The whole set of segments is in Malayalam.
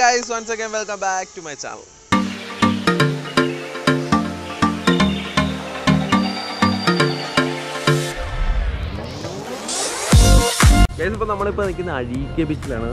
guys, once again welcome back to my channel. Guys ഇപ്പോൾ നമ്മളിപ്പോൾ നിൽക്കുന്ന അഴീക്ക ബീച്ചിലാണ്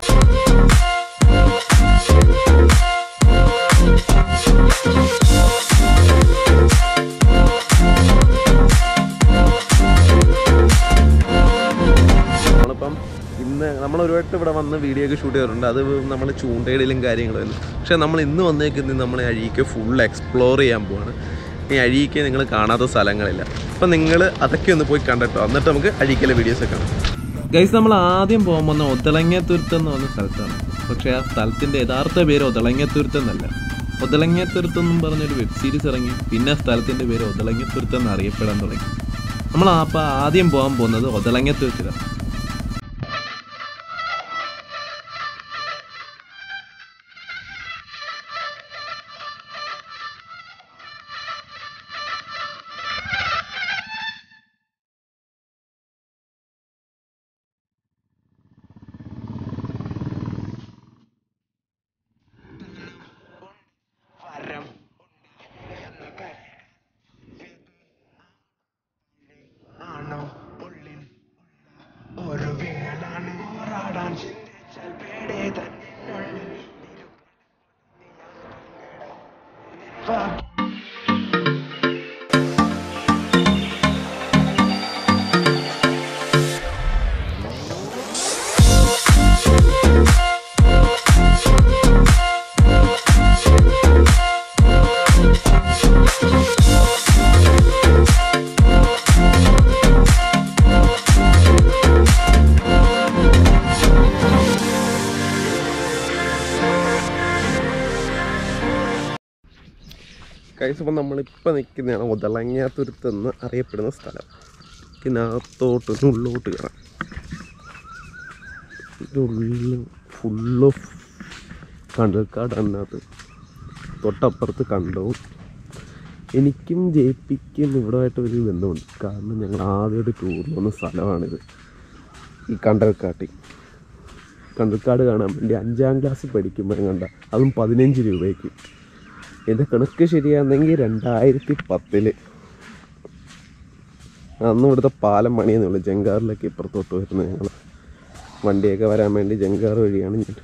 നമ്മളിപ്പം ഇന്ന് നമ്മൾ ഒരു വട്ടം ഇവിടെ വന്ന് വീഡിയോ ഒക്കെ ഷൂട്ട് ചെയ്തിട്ടുണ്ട് അത് നമ്മൾ ചൂണ്ടയിടലും കാര്യങ്ങളും പക്ഷേ നമ്മൾ ഇന്ന് വന്നേക്കുന്നത് നമ്മൾ അഴീക്ക ഫുൾ എക്സ്പ്ലോർ ചെയ്യാൻ പോവാണ് ഈ അഴീക്ക നിങ്ങൾ കാണാത്ത സ്ഥലങ്ങളില്ല അപ്പം നിങ്ങൾ അതൊക്കെ ഒന്ന് പോയി കണ്ടിട്ടോ എന്നിട്ട് നമുക്ക് അഴീക്കയിലെ വീഡിയോസ് ഒക്കെ കാണാം ഗൈസ് നമ്മൾ ആദ്യം പോകാൻ വന്ന ഒതളങ്ങത്തുരുത്ത് എന്ന് പറഞ്ഞ സ്ഥലത്താണ് പക്ഷേ ആ സ്ഥലത്തിൻ്റെ യഥാർത്ഥ പേര് ഒതളങ്ങത്തുരുത്ത് എന്നല്ല ഒതളങ്ങത്തുരുത്ത് എന്നും പറഞ്ഞൊരു വെബ് സീരീസ് ഇറങ്ങി പിന്നെ ആ സ്ഥലത്തിൻ്റെ പേര് ഒതളങ്ങത്തുരുത്ത് എന്ന് അറിയപ്പെടാൻ തുടങ്ങി നമ്മൾ അപ്പോൾ ആദ്യം പോകാൻ പോകുന്നത് ഒതളങ്ങത്തുരുത്തിലാണ് ആണോ ഉള്ളിൽ ഒരു വീടാണ് പോരാടാൻ ചിന്തിച്ചാൽ പേടേ തന്നുള്ളിൽ കൈസ് ഇപ്പം നമ്മളിപ്പോൾ നിൽക്കുന്നതാണ് ഒതളങ്ങാത്തുരുത്ത് എന്ന് അറിയപ്പെടുന്ന സ്ഥലം ഇതിനകത്തോട്ട് ഒരു ഉള്ളോട്ട് കയറാം ഇതുള്ളിൽ ഫുള്ള് കണ്ടൽക്കാട് അതിനകത്ത് തൊട്ടപ്പുറത്ത് കണ്ടവും എനിക്കും ജയിപ്പിക്കും ഇവിടെയായിട്ട് ഒരു ബന്ധമുണ്ട് കാരണം ഞങ്ങൾ ആദ്യമായിട്ട് ടൂറിൽ വന്ന സ്ഥലമാണിത് ഈ കണ്ടൽക്കാട്ടി കണ്ടൽക്കാട് കാണാൻ വേണ്ടി അഞ്ചാം ക്ലാസ്സിൽ പഠിക്കുമ്പോൾ കണ്ട അതും പതിനഞ്ച് രൂപയ്ക്ക് എൻ്റെ കണക്ക് ശരിയാണെങ്കിൽ രണ്ടായിരത്തി പത്തില് അന്ന് ഇവിടുത്തെ പാലം പണിയെന്നേ ഉള്ളൂ ജങ്കാറിലൊക്കെ ഇപ്പുറത്തോട്ട് വരുന്നത് ഞങ്ങൾ വണ്ടിയൊക്കെ വരാൻ വേണ്ടി ജങ്കാർ വഴിയാണ് ഞാൻ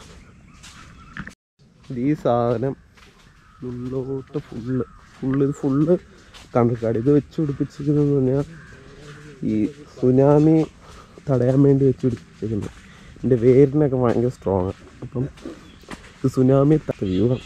ഇത് ഈ സാധനം ഉള്ളോട്ട് ഫുള്ള് ഫുള്ള് ഇത് ഫുള്ള് കണ്ടൽക്കാട് ഇത് വെച്ച് പിടിപ്പിച്ചിരിക്കുന്നതെന്ന് പറഞ്ഞാൽ ഈ സുനാമി തടയാൻ വേണ്ടി വെച്ച് പിടിപ്പിച്ചിരിക്കുന്നത് എൻ്റെ വേരിനൊക്കെ ഭയങ്കര സ്ട്രോങ് ആണ് അപ്പം ഇത് സുനാമി വ്യൂ ആണ്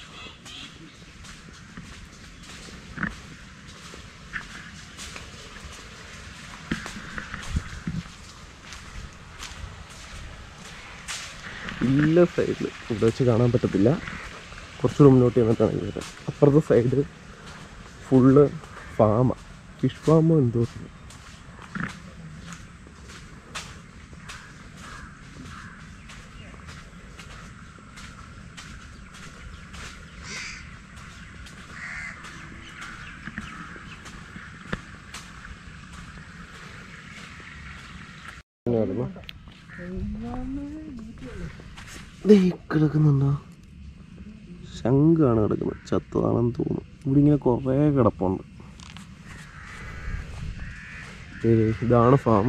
ഇല്ല സൈഡിൽ ഇവിടെ വെച്ച് കാണാൻ പറ്റത്തില്ല കുറച്ചുകൂടെ മുന്നോട്ട് ചെന്നിട്ടാണ് ഇത് വരുന്നത് അപ്പുറത്തെ സൈഡ് ഫുള്ള് ഫാമ ഫിഷ് ഫാമോ എന്തോ ഇങ്ങനെയായിരുന്നു. ദേ ഈ കിടക്കുന്നുണ്ടോ ശംഖാണ് കിടക്കുന്നത് ചത്തതാണെന്ന് തോന്നുന്നു ഇവിടെ ഇങ്ങനെ കുറേ കിടപ്പുണ്ട് ദേ ദേ ഇതാണ് ഫാം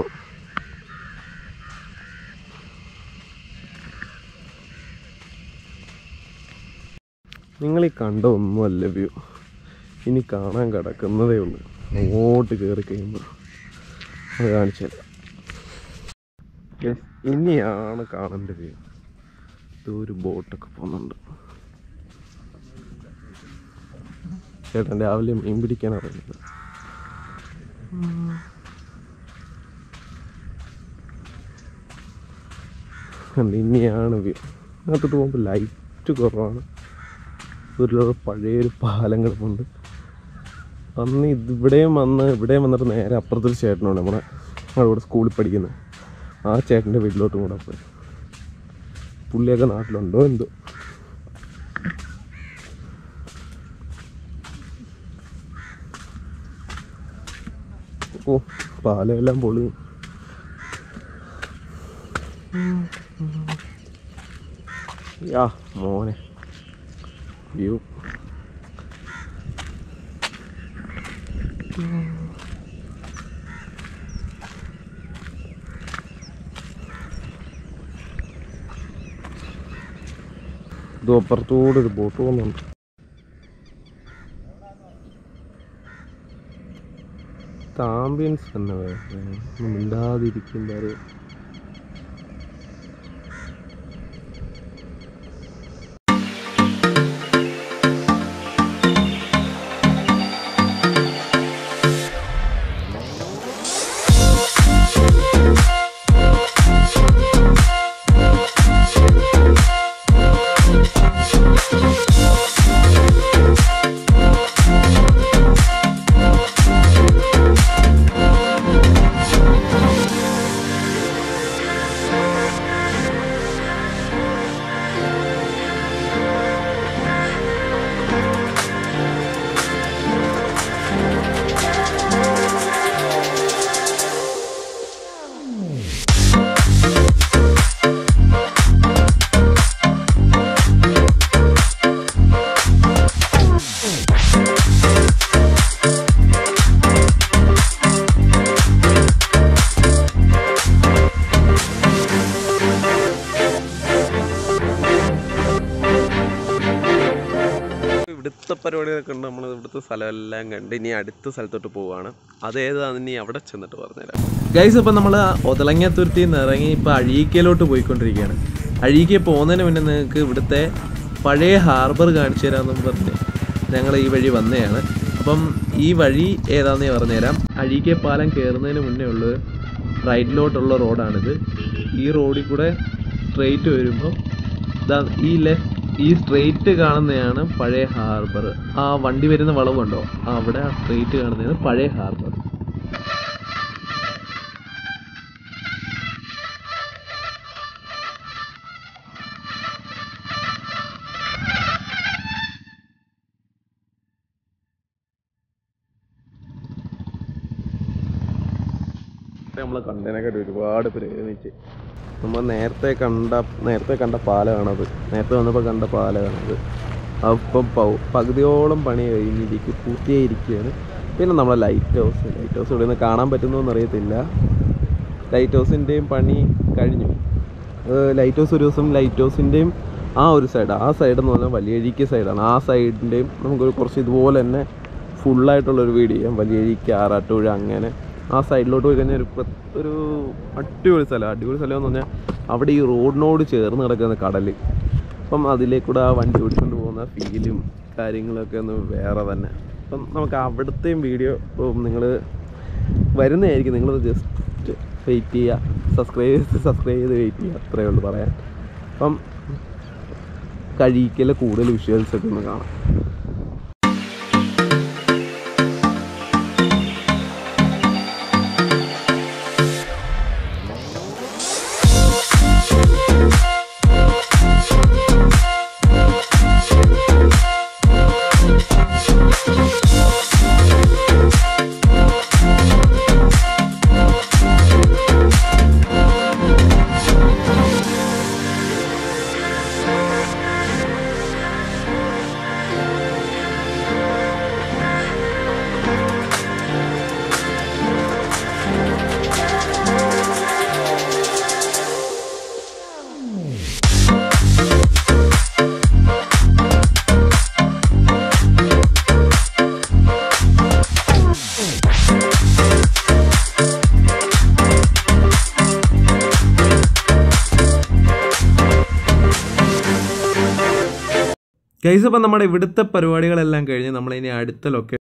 നിങ്ങൾ ഈ കണ്ട ഒന്നുമല്ല വ്യൂ ഇനി കാണാൻ കിടക്കുന്നതേ ഉള്ളൂ അങ്ങോട്ട് കയറി കഴിയുമ്പോൾ അത് കാണിച്ചു തരാം Yes, ഇനിയാണ് കാണേണ്ട വ്യൂ ഇതൊരു ബോട്ടൊക്കെ പോകുന്നുണ്ട് ചേട്ടൻ രാവിലെ മീൻ പിടിക്കാൻ അറിയുന്നത് കണ്ട് ഇനിയാണ് വ്യൂ അതിനകത്തോട്ട് പോകുമ്പോൾ ലൈറ്റ് കുറവാണ് ഒരു പഴയൊരു പാലം കിടപ്പുണ്ട് അന്ന് ഇത് ഇവിടെയും വന്ന് ഇവിടെയും വന്നിട്ട് നേരെ അപ്പുറത്തൊരു ചേട്ടനുണ്ട് നമ്മുടെ ഞങ്ങളുടെ കൂടെ സ്കൂളിൽ പഠിക്കുന്നത് ആ ചേട്ടൻ്റെ വീട്ടിലോട്ടും കൂടെ പോയി പുള്ളിയൊക്കെ നാട്ടിലുണ്ടോ എന്തോ ഓ പാലമെല്ലാം പൊളി യാ മോനെ വ്യൂ ഇത് അപ്പുറത്തൂടെ ഒരു ബോട്ട് പോകുന്നുണ്ട് ആംബിയൻസ് തന്നെ വേറെ മിണ്ടാതിരിക്കുമ്പോൾ ഒരു ഇവിടുത്തെ പരിപാടികളൊക്കെ ഉണ്ട് നമ്മൾ ഇവിടുത്തെ സ്ഥലമെല്ലാം കണ്ട് ഇനി അടുത്ത സ്ഥലത്തോട്ട് പോവാണ് അതേതാന്ന് ഇനി അവിടെ ചെന്നിട്ട് പറഞ്ഞുതരാം ഗൈസ് ഇപ്പം നമ്മൾ ഒതളങ്ങത്തുരുത്തിയിൽ നിന്ന് ഇറങ്ങി ഇപ്പം അഴീക്കയിലോട്ട് പോയിക്കൊണ്ടിരിക്കുകയാണ് അഴീക്കയിൽ പോകുന്നതിന് മുന്നേ നിങ്ങൾക്ക് ഇവിടുത്തെ പഴയ ഹാർബർ കാണിച്ചു തരാമെന്നും പറഞ്ഞ് ഞങ്ങൾ ഈ വഴി വന്നതാണ് അപ്പം ഈ വഴി ഏതാണെന്ന് ഞാൻ പറഞ്ഞുതരാം അഴീക്കൽ പാലം കയറുന്നതിന് മുന്നേ ഉള്ള റൈറ്റിലോട്ടുള്ള റോഡാണിത് ഈ റോഡിൽ കൂടെ സ്ട്രെയിറ്റ് വരുമ്പോൾ ദാ ഈ ലെഫ്റ്റ് ഈ സ്ട്രെയിറ്റ് കാണുന്നതാണ് പഴയ ഹാർബർ ആ വണ്ടി വരുന്ന വളവുണ്ടോ ആ അവിടെ ആ സ്ട്രെയിറ്റ് കാണുന്നതാണ് പഴയ ഹാർബർ നമ്മൾ കണ്ടതിനെക്കാട്ടി ഒരുപാട് പുരോഗമിച്ച് നമ്മൾ നേരത്തെ കണ്ട നേരത്തെ കണ്ട പാലമാണത് നേരത്തെ വന്നപ്പോൾ കണ്ട പാലമാണത് അപ്പം പൗ- പകുതിയോളം പണി കഴിഞ്ഞിരിക്കും പൂർത്തിയായിരിക്കുകയാണ് പിന്നെ നമ്മളെ ലൈറ്റ് ഹൗസ് ലൈറ്റ് ഹൗസ് ഇവിടെ നിന്ന് കാണാൻ പറ്റുന്നോന്ന് അറിയത്തില്ല ലൈറ്റ് ഹൗസിൻ്റെയും പണി കഴിഞ്ഞു ലൈറ്റ് ഹൗസ് ഒരു ദിവസം ലൈറ്റ് ഹൗസിൻ്റെയും ആ ഒരു സൈഡ് ആ സൈഡ് എന്ന് പറഞ്ഞാൽ വലിയഴിക്ക് സൈഡാണ് ആ സൈഡിൻ്റെയും നമുക്കൊരു കുറച്ച് ഇതുപോലെ തന്നെ ഫുള്ളായിട്ടുള്ളൊരു വീഡിയോ ചെയ്യാം വലിയഴിക്ക് ആറാട്ടുപുഴ അങ്ങനെ ആ സൈഡിലോട്ട് പോയി കഴിഞ്ഞാൽ ഒരു പ്ര- ഒരു അടിപൊളി സ്ഥലം അടിപൊളി സ്ഥലം എന്ന് പറഞ്ഞാൽ അവിടെ ഈ റോഡിനോട് ചേർന്ന് കിടക്കുന്ന കടൽ അപ്പം അതിലേക്കൂടെ ആ വണ്ടി ഓടിച്ചുകൊണ്ട് പോകുന്ന ഫീലും കാര്യങ്ങളൊക്കെ ഒന്ന് വേറെ തന്നെ അപ്പം നമുക്ക് അവിടുത്തെയും വീഡിയോ നിങ്ങൾ വരുന്നതായിരിക്കും നിങ്ങൾ ജസ്റ്റ് വെയിറ്റ് ചെയ്യുക സബ്സ്ക്രൈബ് ചെയ്ത് സബ്സ്ക്രൈബ് ചെയ്ത് വെയിറ്റ് ചെയ്യുക അത്രയേ ഉള്ളൂ പറയാൻ അപ്പം കഴിക്കലെ കൂടുതൽ വിഷ്വൽസ് ഒക്കെ ഒന്ന് കാണാം ഗൈസ് അപ്പം നമ്മുടെ ഇവിടുത്തെ പരിപാടികളെല്ലാം കഴിഞ്ഞ് നമ്മളിനി അടുത്ത ലൊക്കേഷൻ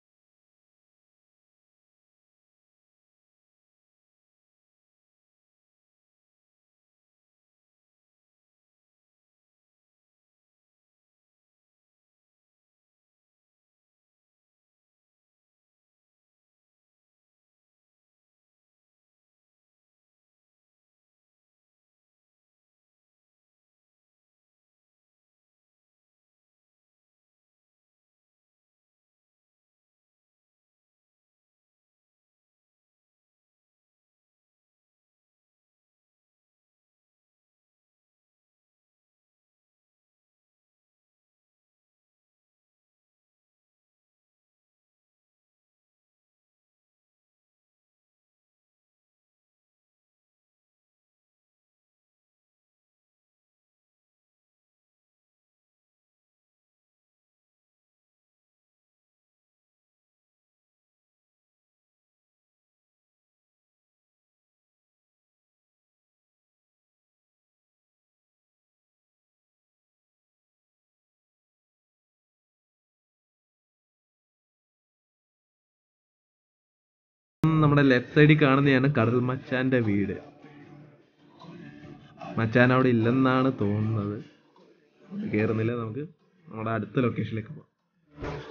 നമ്മുടെ ലെഫ്റ്റ് സൈഡിൽ കാണുന്നതാണ് കടൽ മച്ചാന്റെ വീട് മച്ചാൻ അവിടെ ഇല്ലെന്നാണ് തോന്നുന്നത് കയറുന്നില്ല നമുക്ക് നമ്മുടെ അടുത്ത ലൊക്കേഷനിലേക്ക് പോകാം